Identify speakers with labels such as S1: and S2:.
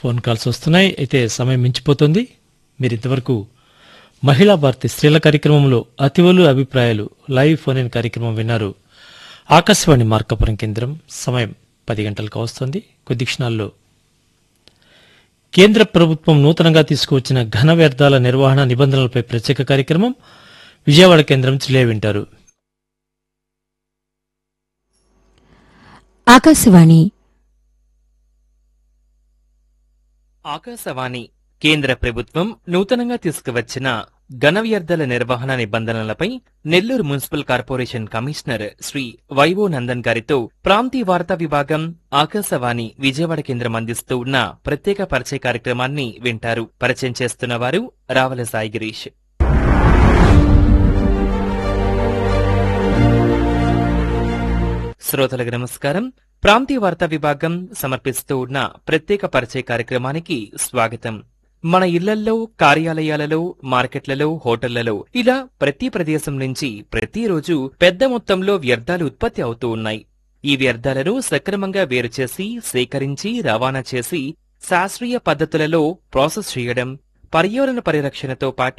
S1: phone calls వస్తున్నాయి అయితే సమయం మించిపోతుంది మీరు ఇంతవరకు మహిళా భారతి స్త్రీల కార్యక్రమంలో అతివలు అభిప్రాయాలు లైవ్ ఫోన్ ఇన్ కార్యక్రమం విన్నారు ఆకాశవాణి మార్కాపురం కేంద్రం సమయం పది గంటలకు వస్తుంది కొద్ది క్షణాల్లో కేంద్ర ప్రభుత్వం నూతనంగా తీసుకువచ్చిన ఘన వ్యర్థాల నిర్వహణ నిబంధనలపై ప్రత్యేక కార్యక్రమం విజయవాడ కేంద్రం చిలే వింటారు
S2: ఆకాశవాణి
S3: ఆకాశవాణి కేంద్ర ప్రభుత్వం నూతనంగా తీసుకువచ్చిన ఘన వ్యర్థాల నిర్వహణ నిబంధనలపై Nellore municipal corporation commissioner Sri వైవో నందన్ గారితో ప్రాంతీయ వార్తా విభాగం ఆకాశవాణి విజయవాడ కేంద్రం అందిస్తూ ఉన్న ప్రత్యేక పరిచయ కార్యక్రమాన్ని వింటారు పరిచయం చేస్తున్న వారు రావల సాయి గిరీష్ శ్రోతలకు నమస్కారం ప్రాంతీయ వార్తా విభాగం సమర్పిస్తూ ఉన్న ప్రత్యేక పరిచయ కార్యక్రమానికి స్వాగతం మన ఇళ్లల్లో కార్యాలయాలలో మార్కెట్లలో హోటళ్లలో ఇలా ప్రతి ప్రదేశం నుంచి ప్రతిరోజు పెద్ద మొత్తంలో వ్యర్థాలు ఉత్పత్తి అవుతూ ఉన్నాయి ఈ వ్యర్థాలను సక్రమంగా వేరు చేసి సేకరించి రవాణా చేసి శాస్త్రీయ పద్ధతులలో ప్రాసెస్ చేయడం పర్యావరణ పరిరక్షణతో పాటు